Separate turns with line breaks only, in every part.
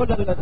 ولا لا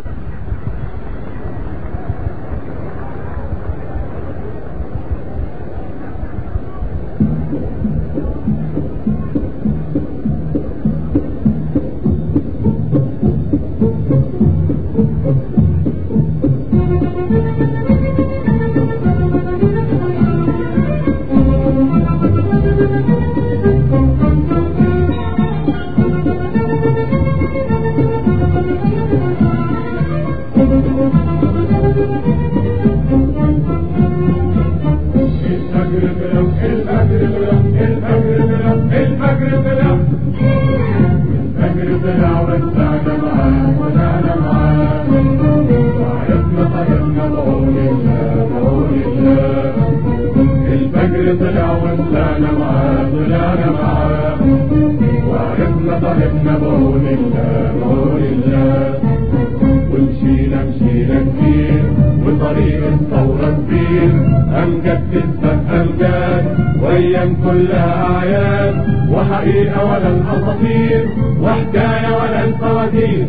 الفجر طلع الفجر طلع الفجر طلع الفجر طلع الفجر طلع وسعنا معاه ونعنا معاه وعرفنا طريقنا بعون الله بعون الله الفجر طلع وسعنا معاه طلعنا معاه وعرفنا طريقنا بعون الله بعون الله ومشينا مشينا كتير وطريق الثورة كبير أمجد تثبت أمجاد وأيام كلها أعياد وحقيقة ولا الأساطير وحكاية ولا الفواتير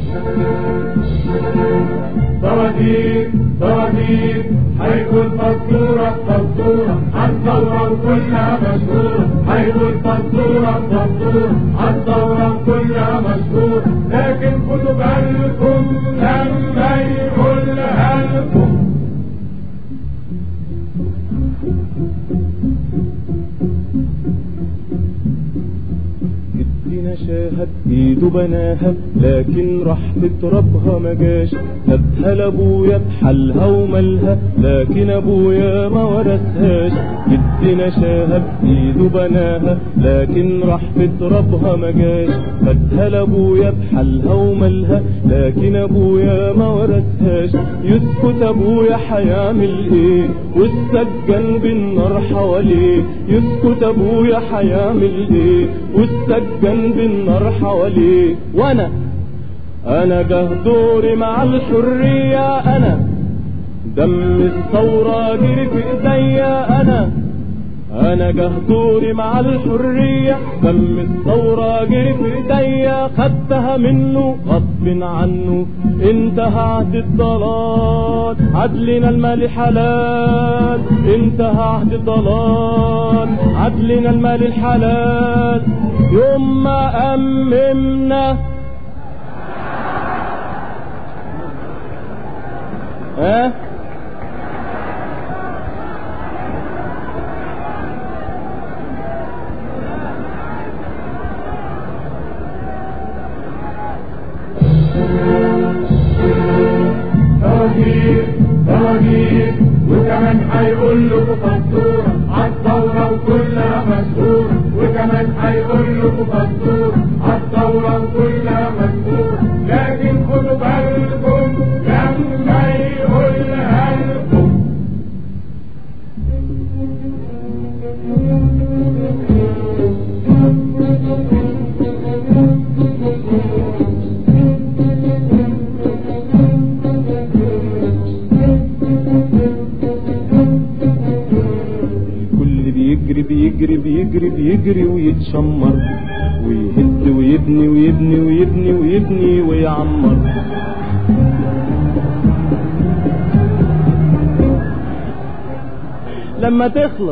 صواتير صواتير هيكون فزورة فزورة عالثورة وكلها مشهورة هيكون فزورة فزورة عالثورة وكلها مشهورة لكن خدوا بالكم لما يقولها لكم
جدنا شاهد ايده بناها لكن راح تتربها ما جاش سابها لابويا بحالها ومالها لكن ابويا ما ورثهاش جدنا شاهد ايده بناها لكن راح تتربها ما جاش خدها لابويا بحالها ومالها لكن ابويا ما ورثهاش يسكت ابويا هيعمل ايه والسجن بالنار حواليه يسكت ابويا هيعمل ايه والسجن بالنار حواليه وانا انا جه دوري مع الحرية انا دم الثورة جري في ايديا انا انا جه دوري مع الحرية دم الثورة جري في ايديا خدتها منه غصب عنه انتهى عهد الضلال عدلنا المال حلال انتهى عهد الضلال عدلنا المال الحلال يوم ما أممنا ها
فواتير فواتير وكمان هيقول لكم فزورة عالثورة وكلها مشهورة وكمان هيقول لكم فزورة عالثورة وكلها مشهورة لكن خدوا بالكم لما يقولها لكم
الكل بيجري بيجري بيجري بيجري ويتشمر ويهد ويبني ويبني ويبني ويبني ويعمر لما تخلص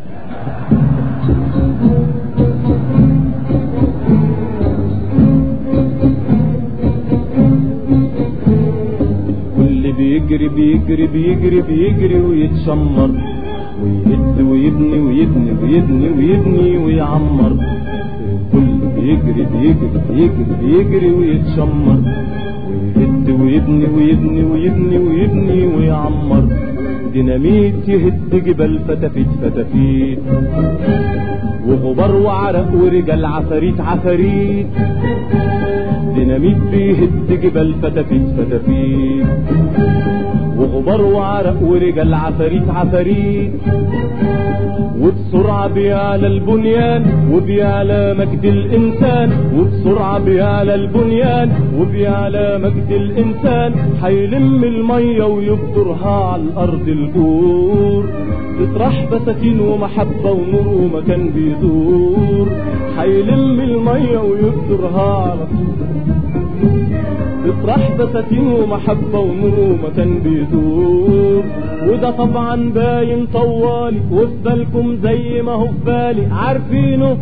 كل بيجري بيجري بيجري بيجري ويتشمر ويهد ويبني ويبني ويبني ويبني ويعمر كل بيجري بيجري بيجري بيجري ويتشمر ويهد ويبني ويبني ويبني ويبني ويعمر ديناميت يهد جبال فتافيت فتافيت وغبار وعرق ورجال عفاريت عفاريت ديناميت بيهد جبال فتافيت فتافيت وغبار وعرق ورجال عفاريت عفاريت وبسرعة بيعلى البنيان وبيعلى مجد الإنسان وبسرعة بيعلى البنيان وبيعلى مجد الإنسان هيلم المية ويبدرها على الأرض الجور تطرح بساتين ومحبة ونور ومكان بيدور هيلم المية ويبدرها على تطرح بساتين ومحبة ونور مكان بيدور وده طبعا باين طوالي وفي بالكم زي ما هو في بالي عارفينه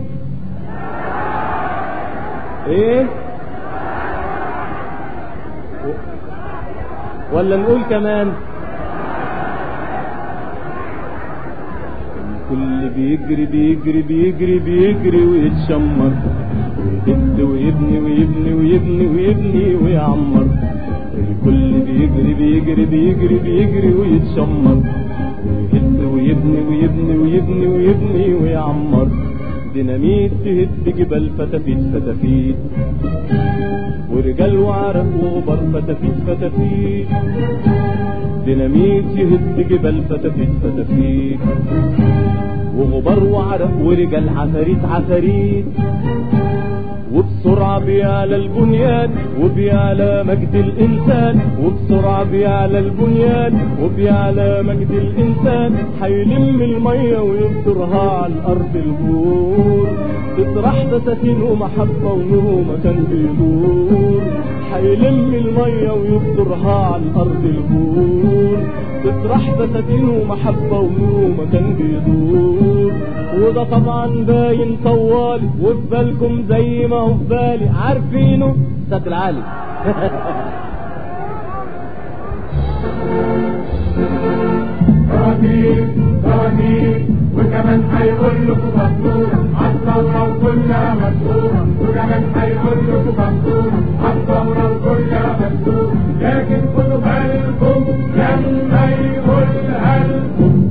ايه ولا نقول كمان الكل بيجري بيجري بيجري بيجري ويتشمر ويهد ويبني ويبني ويبني ويبني ويعمر الكل بيجري بيجري بيجري بيجري ويتشمر ويهد ويبني ويبني ويبني ويبني ويعمر ديناميت تهد جبال فتافيت فتافيت ورجال وعرق وغبار فتافيت فتافيت ديناميت يهد جبال فتافيت فتافيت وغبار وعرق ورجال عفاريت عفاريت وبسرعة بيعلى البنيان وبيعلى مجد الإنسان وبسرعة بيعلى البنيان وبيعلى مجد الإنسان هيلم المية وينطرها على الأرض البور تطرح بساتين ومحبة ونور مكان بيدور هيلم المية وينطرها على الأرض البور تطرح بساتين ومحبة ونور مكان بيدور وده طبعا باين طوالي وفي بالكم زي ما هو في بالي عارفينه سد العالي
صواريخ صواريخ وكمان هيقول لكم فاتورة عالثورة وكلها مشهورة وكمان هيقول لكم فاتورة عالثورة وكلها مشهورة لكن خدوا بالكم لما يقولها لكم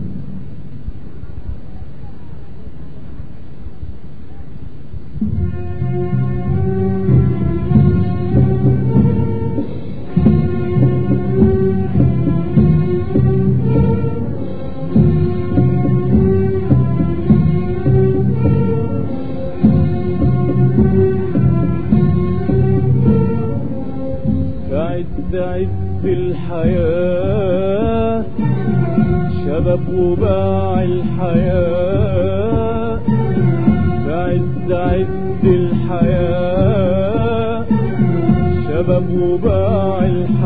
في عز عز الحياة شباب وباع الحياة في عز عز الحياة شباب وباع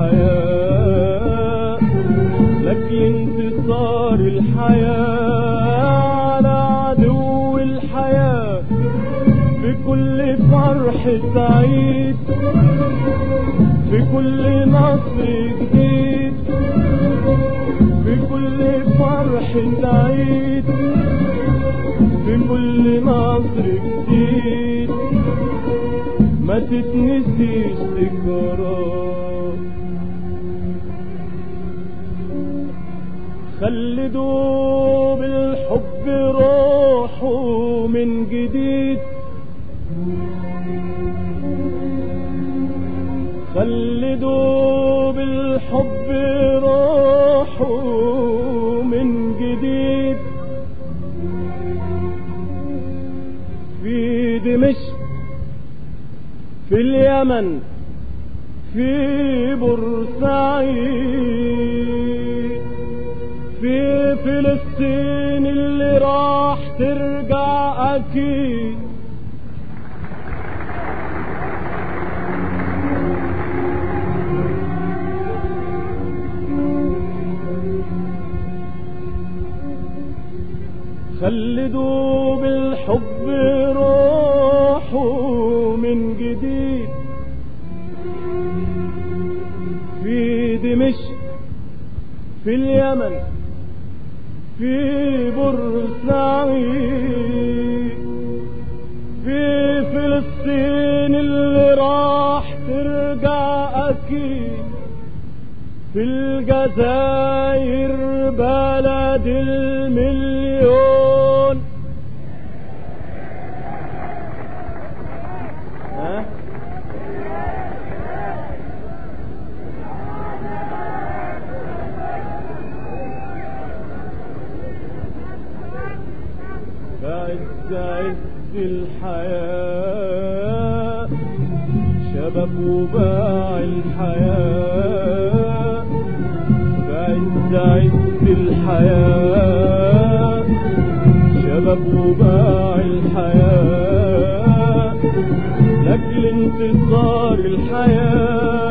الحياة لكن انتصار الحياة على عدو الحياة بكل فرح سعيد في كل نصر جديد في كل فرح سعيد في كل نصر جديد ما تتنسيش ذكراه خلدوا بالحب روحه من جديد خلدوا بالحب روحه من جديد في دمشق في اليمن في بورسعيد في فلسطين اللي راح ترجع اكيد خلدوا بالحب روحه من جديد في دمشق في اليمن في بورسعيد في فلسطين اللي راح ترجع اكيد في الجزائر بلد المليون ها بعز عز الحياة شباب وباع الحياة بعز عز الحياة شباب وباع الحياة لأجل انتصار الحياة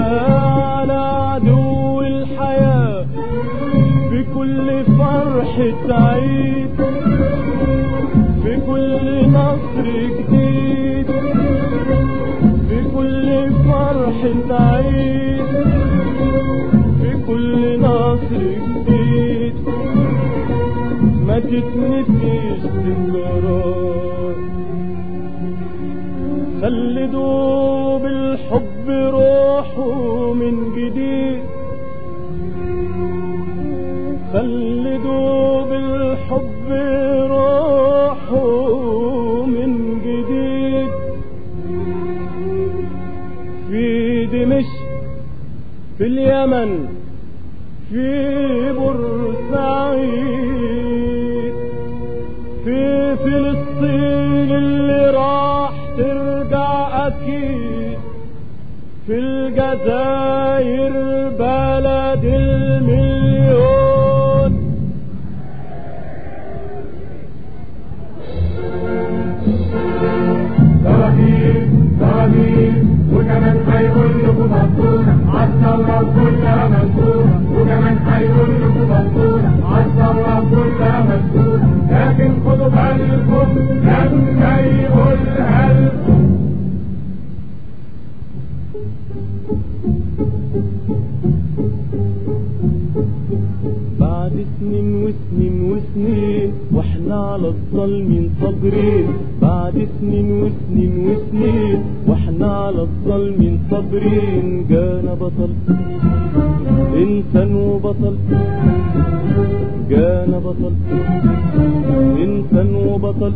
كل فرحة عيد في كل نصر جديد في كل فرحة عيد في كل نصر جديد ما تتنسيش ذكرات خلدوا بالحب روحه من جديد خلدوا بالحب روحه من جديد في دمشق في اليمن في بورسعيد في فلسطين اللي راح ترجع أكيد في الجزائر بلد المليون
صراحيل صراحيل وكمان هيقول لكم مبسوطة عالثورة كلها منصورة وكمان هيقول لكم مبسوطة عالثورة كلها منصورة لكن خدوا بالكم لما يقولها لكم
بعد سنين وسنين وسنين واحنا على الظالمين صابرين بعد سنين وسنين وسنين واحنا على الظالمين صابرين جانا بطل انسان وبطل جانا بطل انسان وبطل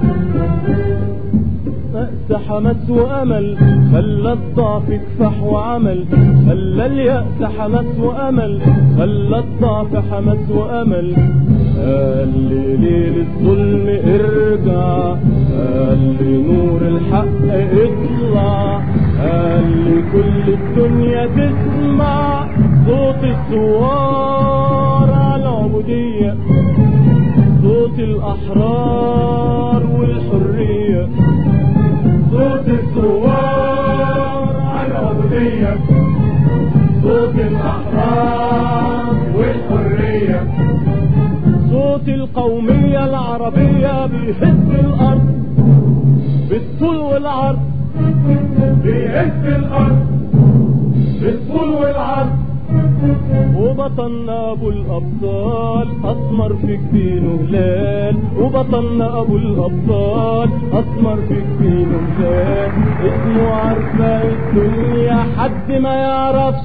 يأس حماس وأمل خلى الضعف كفاح وعمل خلى اليأس حماس وأمل خلى الضعف حماس وأمل قال لي ليل الظلم ارجع قال لي نور الحق اطلع قال لي كل الدنيا تسمع صوت الثوار على العبودية صوت الأحرار والحرية
صوت الثوار على العبودية صوت الأحرار والحرية
صوت القومية العربية بيهز الأرض بالطول والعرض
بيهز الأرض بالطول والعرض
وبطلنا ابو الابطال اسمر في جبينه هلال وبطلنا ابو الابطال اسمر في جبينه هلال اسمه عارفه الدنيا حد ما يعرفش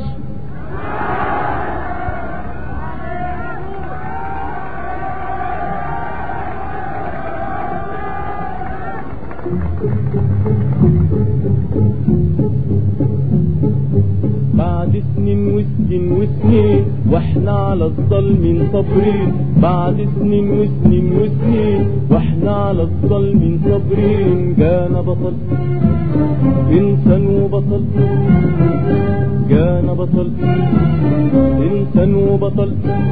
بعد سنين وسنين وسنين واحنا على الظالمين صابرين بعد سنين وسنين وسنين واحنا على الظالمين صابرين جانا بطل انسان وبطل جانا بطل انسان وبطل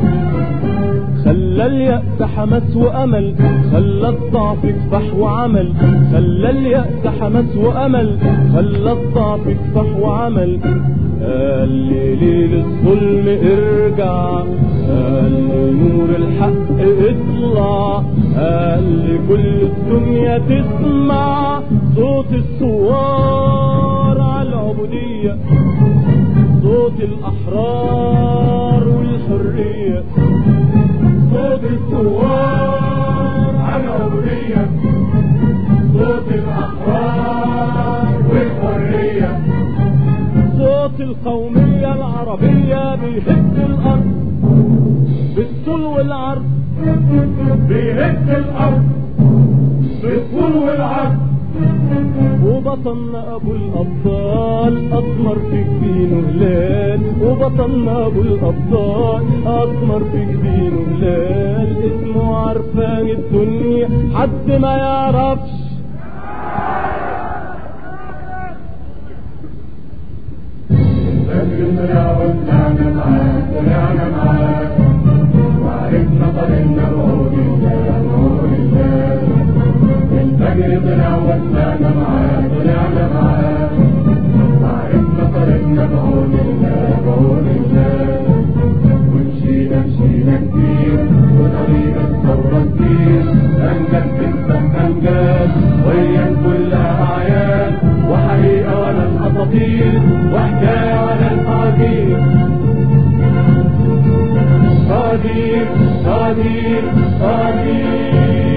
خلى اليأس حماس وأمل خلى الضعف كفاح وعمل خلى اليأس حماس وأمل خلى الضعف كفاح وعمل قال لي ليل الظلم ارجع قال لي نور الحق اطلع قال لي كل الدنيا تسمع صوت الثوار على العبودية صوت الأحرار والحرية
صوت الثوار على العبودية صوت الأحرار والحرية
صوت القومية العربية بيهز الأرض بالطول والعرض
بيهز الأرض بالطول والعرض
وبطلنا ابو الابطال اسمر في جبينه هلال وبطلنا ابو الابطال اسمر في جبينه هلال اسمه عرفان الدنيا حد ما يعرفش
لكن طلع وطلعنا معاك طلعنا معاك وعرفنا طريقنا بقول الله بقول الله الفجر طلع وطلعنا معاك طلعنا معاك وعرفنا طريقنا بقول الله بقول الله ومشينا مشينا كتير الأمجاد ويا كلها أعياد وحقيقة ولا الأساطير وحكاية ولا الأحاديث صديق صديق صديق